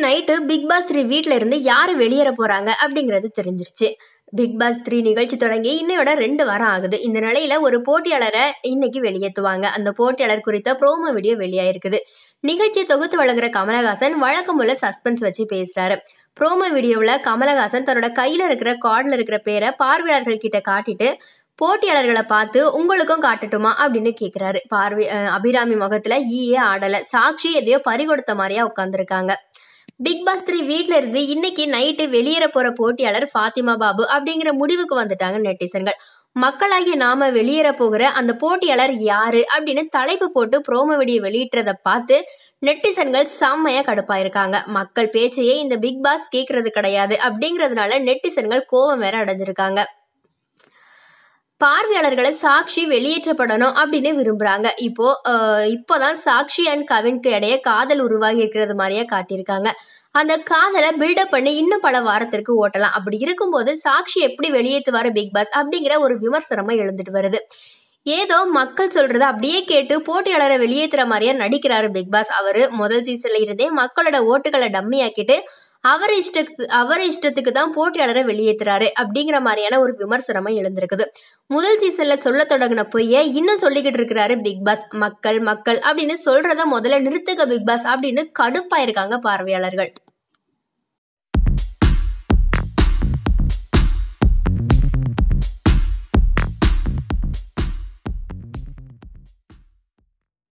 night big pass three வீட்ல இருந்து யாரு வெளியேற போறாங்க அப்படிங்கிறது தெரிஞ்சிருச்சு பிக் பாஸ் த்ரீ நிகழ்ச்சி தொடங்கி இன்னையோட ரெண்டு வாரம் ஆகுது இந்த நிலையில ஒரு போட்டியாளரை இன்னைக்கு வெளியேற்றுவாங்க அந்த போட்டியாளர் குறித்த ப்ரோமோ வீடியோ வெளியாயிருக்குது நிகழ்ச்சியை தொகுத்து வழங்குற கமலஹாசன் வழக்கம் போல சஸ்பென்ஸ் வச்சு பேசுறாரு ப்ரோமோ வீடியோவில் கமலஹாசன் தன்னோட கையில இருக்கிற கார்டில் இருக்கிற பேரை பார்வையாளர்கள் கிட்ட காட்டிட்டு போட்டியாளர்களை பார்த்து உங்களுக்கும் காட்டட்டுமா அப்படின்னு கேட்குறாரு பார்வை அஹ் அபிராமி முகத்துல ஈயே ஆடலை சாட்சி எதையோ பறி கொடுத்த மாதிரியா உட்காந்துருக்காங்க பிக் பாஸ் த்ரீ வீட்ல இருந்து இன்னைக்கு நைட்டு வெளியேற போற போட்டியாளர் ஃபாத்திமா பாபு அப்படிங்கிற முடிவுக்கு வந்துட்டாங்க நெட்டிசன்கள் மக்களாகிய நாம வெளியேற போகிற அந்த போட்டியாளர் யாரு அப்படின்னு தலைப்பு போட்டு ப்ரோமோ வீடியோ வெளியிட்டதை பார்த்து நெட்டிசன்கள் செம்மையா கடுப்பாயிருக்காங்க மக்கள் பேச்சையே இந்த பிக் பாஸ் கேட்கறது கிடையாது அப்படிங்கறதுனால நெட்டிசன்கள் கோபம் வேற அடைஞ்சிருக்காங்க பார்வையாளர்களை சாக்ஷி வெளியேற்றப்படணும் அப்படின்னு விரும்புறாங்க இப்போ அஹ், இப்போதான் சாக்ஷி அண்ட் கவின்க்கு இடையே காதல் உருவாகி இருக்கிறது மாதிரியே காட்டியிருக்காங்க அந்த காதலை பில்டப் பண்ணி இன்னும் பல வாரத்திற்கு ஓட்டலாம் அப்படி இருக்கும்போது சாக்ஷி எப்படி வெளியேற்றுவாரு பிக் பாஸ் அப்படிங்கிற ஒரு விமர்சனமா எழுந்துட்டு வருது ஏதோ மக்கள் சொல்றத அப்படியே கேட்டு போட்டியாளரை வெளியேற்றுற மாதிரியா நடிக்கிறாரு பிக் பாஸ் அவரு முதல் சீசன்ல இருந்தே மக்களோட ஓட்டுகளை டம்மி ஆக்கிட்டு அவர் இஷ்டத்து அவர் இஷ்டத்துக்கு தான் போட்டியாளரை வெளியேற்றுறாரு அப்படிங்கிற மாதிரியான ஒரு விமர்சனமா எழுந்திருக்குது முதல் சீசன்ல சொல்ல தொடங்கின பொய்ய இன்னும் சொல்லிக்கிட்டு இருக்கிறாரு பிக் பாஸ் மக்கள் மக்கள் அப்படின்னு சொல்றத முதல்ல நிறுத்துக பிக் பாஸ் அப்படின்னு கடுப்பாயிருக்காங்க பார்வையாளர்கள்